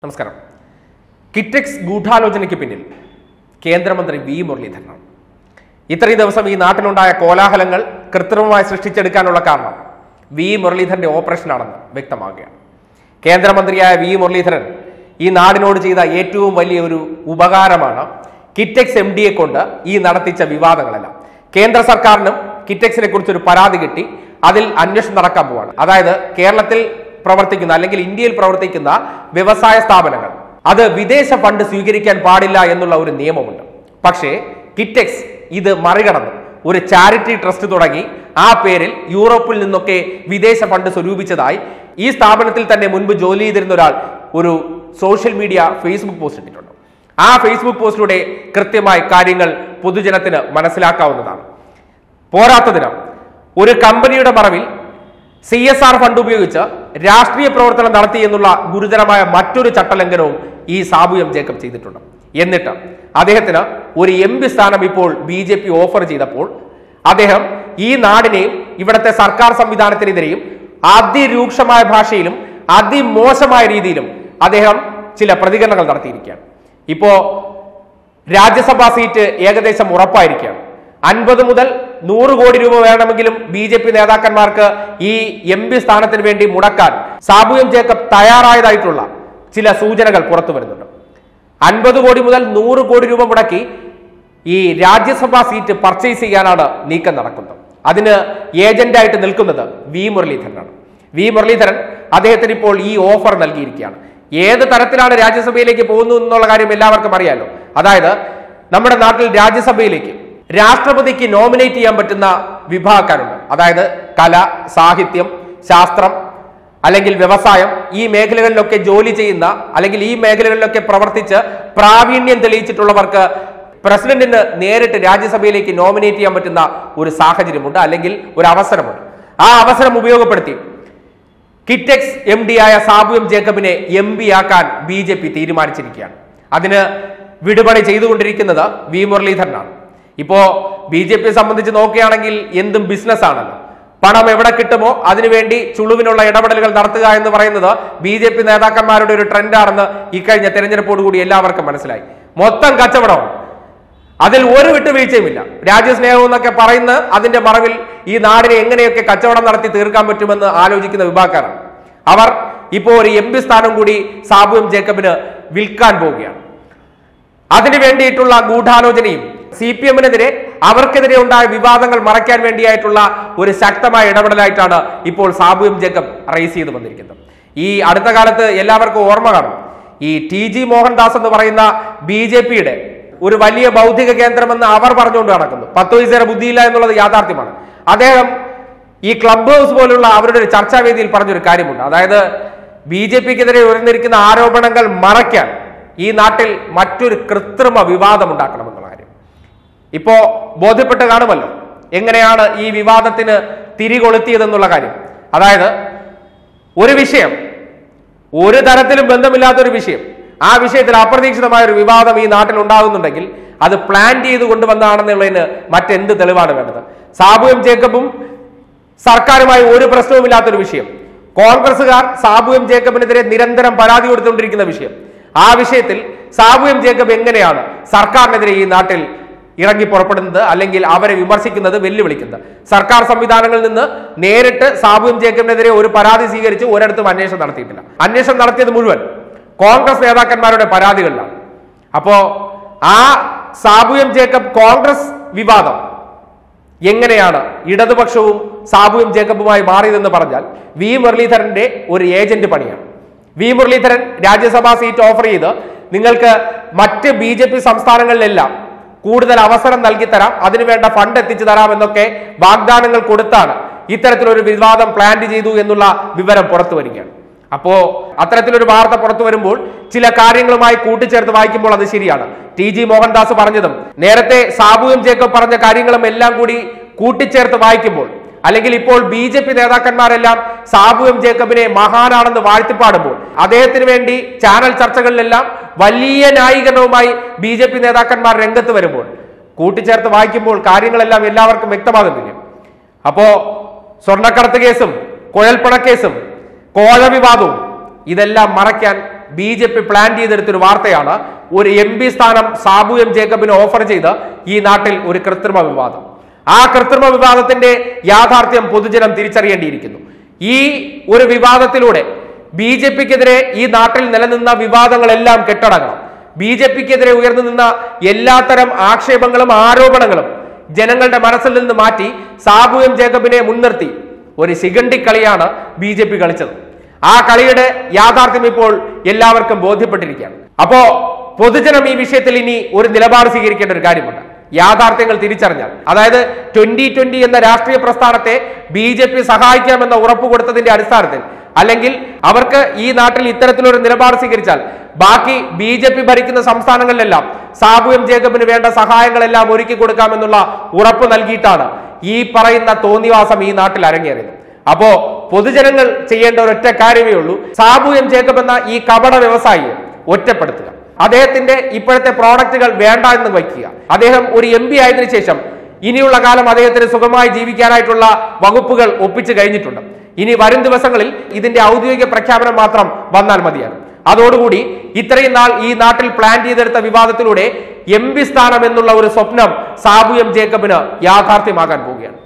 നമസ്കാരം കിറ്റെക്സ് ഗൂഢാലോചനയ്ക്ക് പിന്നിൽ കേന്ദ്രമന്ത്രി വി മുരളീധരനാണ് ഇത്രയും ദിവസം ഈ നാട്ടിലുണ്ടായ കോലാഹലങ്ങൾ കൃത്രിമമായി സൃഷ്ടിച്ചെടുക്കാനുള്ള കാരണം വി മുരളീധരന്റെ ഓപ്പറേഷനാണെന്ന് വ്യക്തമാകുകയാണ് കേന്ദ്രമന്ത്രിയായ വി മുരളീധരൻ ഈ നാടിനോട് ചെയ്ത ഏറ്റവും വലിയ ഒരു ഉപകാരമാണ് കിറ്റെക്സ് എം ഡിയെ കൊണ്ട് ഈ നടത്തിച്ച വിവാദങ്ങളെല്ലാം കേന്ദ്ര സർക്കാരിനും കിറ്റെക്സിനെ കുറിച്ച് ഒരു പരാതി കിട്ടി അതിൽ അന്വേഷണം നടക്കാൻ പോവാണ് അതായത് കേരളത്തിൽ പ്രവർത്തിക്കുന്ന അല്ലെങ്കിൽ ഇന്ത്യയിൽ പ്രവർത്തിക്കുന്ന വ്യവസായ സ്ഥാപനങ്ങൾ അത് വിദേശ ഫണ്ട് സ്വീകരിക്കാൻ പാടില്ല എന്നുള്ള ഒരു നിയമമുണ്ട് പക്ഷേ കിറ്റെക്സ് ഇത് മറികടന്ന് ഒരു ചാരിറ്റി ട്രസ്റ്റ് തുടങ്ങി ആ പേരിൽ യൂറോപ്പിൽ നിന്നൊക്കെ വിദേശ ഫണ്ട് സ്വരൂപിച്ചതായി ഈ സ്ഥാപനത്തിൽ തന്നെ മുൻപ് ജോലി ചെയ്തിരുന്ന ഒരാൾ ഒരു സോഷ്യൽ മീഡിയ ഫേസ്ബുക്ക് പോസ്റ്റ് ഇട്ടിട്ടുണ്ട് ആ ഫേസ്ബുക്ക് പോസ്റ്റിലൂടെ കൃത്യമായി കാര്യങ്ങൾ പൊതുജനത്തിന് മനസ്സിലാക്കാവുന്നതാണ് പോരാത്തതിന് ഒരു കമ്പനിയുടെ മറവിൽ സി എസ് ആർ ഫണ്ട് ഉപയോഗിച്ച് രാഷ്ട്രീയ പ്രവർത്തനം നടത്തി എന്നുള്ള ഗുരുതരമായ മറ്റൊരു ചട്ടലംഘനവും ഈ സാബു എം ജേക്കബ് ചെയ്തിട്ടുണ്ട് എന്നിട്ട് അദ്ദേഹത്തിന് ഒരു എം പി സ്ഥാനം ഇപ്പോൾ ബി ജെ പി ഓഫർ ചെയ്തപ്പോൾ അദ്ദേഹം ഈ നാടിനെയും ഇവിടുത്തെ സർക്കാർ സംവിധാനത്തിനെതിരെയും അതിരൂക്ഷമായ ഭാഷയിലും അതിമോശമായ രീതിയിലും അദ്ദേഹം ചില പ്രതികരണങ്ങൾ നടത്തിയിരിക്കുകയാണ് ഇപ്പോ രാജ്യസഭാ സീറ്റ് ഏകദേശം ഉറപ്പായിരിക്കുകയാണ് അൻപത് മുതൽ നൂറ് കോടി രൂപ വേണമെങ്കിലും ബി ജെ പി നേതാക്കന്മാർക്ക് ഈ എം പി സ്ഥാനത്തിന് വേണ്ടി മുടക്കാൻ സാബു എം ജേക്കബ് തയ്യാറായതായിട്ടുള്ള ചില സൂചനകൾ പുറത്തു വരുന്നുണ്ട് അൻപത് കോടി മുതൽ നൂറ് കോടി രൂപ മുടക്കി ഈ രാജ്യസഭാ സീറ്റ് പർച്ചേസ് ചെയ്യാനാണ് നീക്കം നടക്കുന്നത് അതിന് ഏജന്റായിട്ട് നിൽക്കുന്നത് വി മുരളീധരനാണ് വി മുരളീധരൻ അദ്ദേഹത്തിന് ഇപ്പോൾ ഈ ഓഫർ നൽകിയിരിക്കുകയാണ് ഏത് തരത്തിലാണ് രാജ്യസഭയിലേക്ക് പോകുന്നത് എന്നുള്ള കാര്യം എല്ലാവർക്കും അറിയാലോ അതായത് നമ്മുടെ നാട്ടിൽ രാജ്യസഭയിലേക്ക് രാഷ്ട്രപതിക്ക് നോമിനേറ്റ് ചെയ്യാൻ പറ്റുന്ന വിഭാഗക്കാരുണ്ട് അതായത് കല സാഹിത്യം ശാസ്ത്രം അല്ലെങ്കിൽ വ്യവസായം ഈ മേഖലകളിലൊക്കെ ജോലി ചെയ്യുന്ന അല്ലെങ്കിൽ ഈ മേഖലകളിലൊക്കെ പ്രവർത്തിച്ച് പ്രാവീണ്യം തെളിയിച്ചിട്ടുള്ളവർക്ക് പ്രസിഡന്റിന് നേരിട്ട് രാജ്യസഭയിലേക്ക് നോമിനേറ്റ് ചെയ്യാൻ പറ്റുന്ന ഒരു സാഹചര്യമുണ്ട് അല്ലെങ്കിൽ ഒരു അവസരമുണ്ട് ആ അവസരം ഉപയോഗപ്പെടുത്തി കിറ്റെക്സ് എം ഡി ആയ സാബു എം ജേക്കബിനെ എം പി ആക്കാൻ ബി ജെ പി തീരുമാനിച്ചിരിക്കുകയാണ് അതിന് വിടുപണി ചെയ്തുകൊണ്ടിരിക്കുന്നത് വി മുരളീധരനാണ് ഇപ്പോ ബി ജെ പിയെ സംബന്ധിച്ച് നോക്കുകയാണെങ്കിൽ എന്തും ബിസിനസ് ആണല്ലോ പണം എവിടെ കിട്ടുമോ അതിനുവേണ്ടി ചുളുവിനുള്ള ഇടപെടലുകൾ നടത്തുക എന്ന് പറയുന്നത് ബി ജെ പി നേതാക്കന്മാരുടെ ഒരു ട്രെൻഡാണെന്ന് ഇക്കഴിഞ്ഞ തെരഞ്ഞെടുപ്പോടുകൂടി എല്ലാവർക്കും മനസ്സിലായി മൊത്തം കച്ചവടമാണ് അതിൽ ഒരു വിട്ടുവീഴ്ചയുമില്ല രാജ്യസ്നേഹം എന്നൊക്കെ പറയുന്ന അതിന്റെ മറവിൽ ഈ നാടിനെ എങ്ങനെയൊക്കെ കച്ചവടം നടത്തി തീർക്കാൻ പറ്റുമെന്ന് ആലോചിക്കുന്ന വിഭാഗക്കാരാണ് അവർ ഇപ്പോൾ ഒരു എം പി സ്ഥാനം കൂടി സാബു എം ജേക്കബിന് വിൽക്കാൻ പോവുകയാണ് അതിനു വേണ്ടിയിട്ടുള്ള ഗൂഢാലോചനയും സി പി എമ്മിനെതിരെ അവർക്കെതിരെ ഉണ്ടായ വിവാദങ്ങൾ മറയ്ക്കാൻ വേണ്ടിയായിട്ടുള്ള ഒരു ശക്തമായ ഇടപെടലായിട്ടാണ് ഇപ്പോൾ സാബു എം ജേക്കബ് റൈസ് ചെയ്ത് വന്നിരിക്കുന്നത് ഈ അടുത്ത കാലത്ത് എല്ലാവർക്കും ഓർമ്മ കാണും ഈ ടി ജി മോഹൻദാസ് എന്ന് പറയുന്ന ബി ജെ പിയുടെ ഒരു വലിയ ബൗദ്ധിക കേന്ദ്രമെന്ന് അവർ പറഞ്ഞുകൊണ്ട് നടക്കുന്നു പത്ത് വയസ്സേറെ ബുദ്ധിയില്ല എന്നുള്ളത് യാഥാർത്ഥ്യമാണ് അദ്ദേഹം ഈ ക്ലബ് ഹൗസ് പോലുള്ള അവരുടെ ഒരു ചർച്ചാവേദിയിൽ പറഞ്ഞൊരു കാര്യമുണ്ട് അതായത് ബി ജെ പിക്കെതിരെ ഉയർന്നിരിക്കുന്ന ആരോപണങ്ങൾ മറയ്ക്കാൻ ഈ നാട്ടിൽ മറ്റൊരു കൃത്രിമ വിവാദം ഉണ്ടാക്കണമെന്നുള്ള കാര്യം ഇപ്പോ ബോധ്യപ്പെട്ട് കാണുമല്ലോ എങ്ങനെയാണ് ഈ വിവാദത്തിന് തിരികൊളുത്തിയതെന്നുള്ള കാര്യം അതായത് ഒരു വിഷയം ഒരു തരത്തിലും ബന്ധമില്ലാത്ത ഒരു വിഷയം ആ വിഷയത്തിൽ അപ്രതീക്ഷിതമായ ഒരു വിവാദം ഈ നാട്ടിൽ ഉണ്ടാകുന്നുണ്ടെങ്കിൽ അത് പ്ലാൻ ചെയ്ത് കൊണ്ടുവന്നതാണെന്നുള്ളതിന് മറ്റെന്ത് തെളിവാണ് വേണ്ടത് സാബു എം ജേക്കബും സർക്കാരുമായി ഒരു പ്രശ്നവുമില്ലാത്തൊരു വിഷയം കോൺഗ്രസുകാർ സാബു എം ജേക്കബിനെതിരെ നിരന്തരം പരാതി കൊടുത്തുകൊണ്ടിരിക്കുന്ന വിഷയം ആ വിഷയത്തിൽ സാബു എം ജേക്കബ് എങ്ങനെയാണ് സർക്കാരിനെതിരെ ഈ നാട്ടിൽ ഇറങ്ങി പുറപ്പെടുന്നത് അല്ലെങ്കിൽ അവരെ വിമർശിക്കുന്നത് വെല്ലുവിളിക്കുന്നത് സർക്കാർ സംവിധാനങ്ങളിൽ നിന്ന് നേരിട്ട് സാബു എം ജേക്കബിനെതിരെ ഒരു പരാതി സ്വീകരിച്ച് ഒരിടത്തും അന്വേഷണം നടത്തിയിട്ടില്ല അന്വേഷണം നടത്തിയത് മുഴുവൻ കോൺഗ്രസ് നേതാക്കന്മാരുടെ പരാതികളിലാണ് അപ്പോ ആ സാബു എം ജേക്കബ് കോൺഗ്രസ് വിവാദം എങ്ങനെയാണ് ഇടതുപക്ഷവും സാബു എം ജേക്കബുമായി മാറിയതെന്ന് പറഞ്ഞാൽ വി മുരളീധരന്റെ ഒരു ഏജന്റ് പണിയാണ് V Muraleedharan Rajya Sabha seat offer ചെയ്ത് നിങ്ങൾക്ക് മറ്റ് ബി ജെ പി സംസ്ഥാനങ്ങളിലെല്ലാം കൂടുതൽ അവസരം നൽകി തരാം അതിനുവേണ്ട ഫണ്ട് എത്തിച്ചു തരാം എന്നൊക്കെ വാഗ്ദാനങ്ങൾ കൊടുത്താണ് ഇത്തരത്തിലൊരു വിവാദം പ്ലാൻ ചെയ്തു എന്നുള്ള വിവരം പുറത്തു വരികയാണ് അപ്പോ അത്തരത്തിലൊരു വാർത്ത പുറത്തു വരുമ്പോൾ ചില കാര്യങ്ങളുമായി കൂട്ടിച്ചേർത്ത് വായിക്കുമ്പോൾ അത് ശരിയാണ് ടി ജി മോഹൻദാസ് പറഞ്ഞതും നേരത്തെ സാബു എം ജേക്കബ് പറഞ്ഞ കാര്യങ്ങളും എല്ലാം കൂടി കൂട്ടിച്ചേർത്ത് വായിക്കുമ്പോൾ അല്ലെങ്കിൽ ഇപ്പോൾ ബി ജെ പി നേതാക്കന്മാരെല്ലാം സാബു എം ജേക്കബിനെ മഹാനാണെന്ന് വാഴ്ത്തിപ്പാടുമ്പോൾ അദ്ദേഹത്തിന് വേണ്ടി ചാനൽ ചർച്ചകളിലെല്ലാം വലിയ ന്യായീകരണവുമായി ബി ജെ പി നേതാക്കന്മാർ രംഗത്ത് വരുമ്പോൾ കൂട്ടിച്ചേർത്ത് വായിക്കുമ്പോൾ കാര്യങ്ങളെല്ലാം എല്ലാവർക്കും വ്യക്തമാകുന്നില്ല അപ്പോ സ്വർണ്ണക്കടത്ത് കേസും കുഴൽപ്പണ കേസും കോഴ വിവാദവും ഇതെല്ലാം മറയ്ക്കാൻ ബി ജെ പി പ്ലാൻ ചെയ്തെടുത്തൊരു വാർത്തയാണ് ഒരു എം പി സ്ഥാനം സാബു എം ജേക്കബിന് ഓഫർ ചെയ്ത് ഈ നാട്ടിൽ ഒരു കൃത്രിമ വിവാദം ആ കൃത്രിമ വിവാദത്തിന്റെ യാഥാർത്ഥ്യം പൊതുജനം തിരിച്ചറിയേണ്ടിയിരിക്കുന്നു ഈ ഒരു വിവാദത്തിലൂടെ ബി ജെ പിക്കെതിരെ ഈ നാട്ടിൽ നിലനിന്ന വിവാദങ്ങളെല്ലാം കെട്ടടങ്ങണം ബി ജെ പിക്കെതിരെ ഉയർന്നു നിന്ന എല്ലാത്തരം ആക്ഷേപങ്ങളും ആരോപണങ്ങളും ജനങ്ങളുടെ മനസ്സിൽ നിന്ന് മാറ്റി സാബു എം ജേക്കബിനെ മുൻനിർത്തി ഒരു ശിഖണ്ഡി കളിയാണ് ബി ജെ പി കളിച്ചത് ആ കളിയുടെ യാഥാർത്ഥ്യം ഇപ്പോൾ എല്ലാവർക്കും ബോധ്യപ്പെട്ടിരിക്കുകയാണ് അപ്പോ പൊതുജനം ഈ വിഷയത്തിൽ ഇനി ഒരു നിലപാട് സ്വീകരിക്കേണ്ട ഒരു കാര്യമുണ്ട് യാഥാർത്ഥ്യങ്ങൾ തിരിച്ചറിഞ്ഞാൽ അതായത് ട്വന്റി ട്വന്റി എന്ന രാഷ്ട്രീയ പ്രസ്ഥാനത്തെ ബി ജെ പി സഹായിക്കാമെന്ന ഉറപ്പ് കൊടുത്തതിന്റെ അടിസ്ഥാനത്തിൽ അല്ലെങ്കിൽ അവർക്ക് ഈ നാട്ടിൽ ഇത്തരത്തിലൊരു നിലപാട് സ്വീകരിച്ചാൽ ബാക്കി ബി ജെ പി ഭരിക്കുന്ന സംസ്ഥാനങ്ങളിലെല്ലാം സാബു എം ജേക്കബിന് വേണ്ട സഹായങ്ങളെല്ലാം ഒരുക്കി കൊടുക്കാമെന്നുള്ള ഉറപ്പ് നൽകിയിട്ടാണ് ഈ പറയുന്ന തോന്നിവാസം ഈ നാട്ടിൽ അരങ്ങേറിയത് അപ്പോ പൊതുജനങ്ങൾ ചെയ്യേണ്ട ഒരൊറ്റ കാര്യമേ ഉള്ളൂ സാബു എം ജേക്കബ് എന്ന ഈ കപട വ്യവസായിയെ ഒറ്റപ്പെടുത്തുക അദ്ദേഹത്തിന്റെ ഇപ്പോഴത്തെ പ്രോഡക്റ്റുകൾ വേണ്ട എന്ന് വയ്ക്കുക അദ്ദേഹം ഒരു എം പി ആയതിനു ശേഷം ഇനിയുള്ള കാലം അദ്ദേഹത്തിന് സുഖമായി ജീവിക്കാനായിട്ടുള്ള വകുപ്പുകൾ ഒപ്പിച്ചു കഴിഞ്ഞിട്ടുണ്ട് ഇനി വരും ദിവസങ്ങളിൽ ഇതിന്റെ ഔദ്യോഗിക പ്രഖ്യാപനം മാത്രം വന്നാൽ മതിയാണ് അതോടുകൂടി ഇത്രയും നാൾ ഈ നാട്ടിൽ പ്ലാൻ ചെയ്തെടുത്ത വിവാദത്തിലൂടെ എം പി സ്ഥാനം എന്നുള്ള ഒരു സ്വപ്നം സാബു എം ജേക്കബിന് യാഥാർത്ഥ്യമാകാൻ പോവുകയാണ്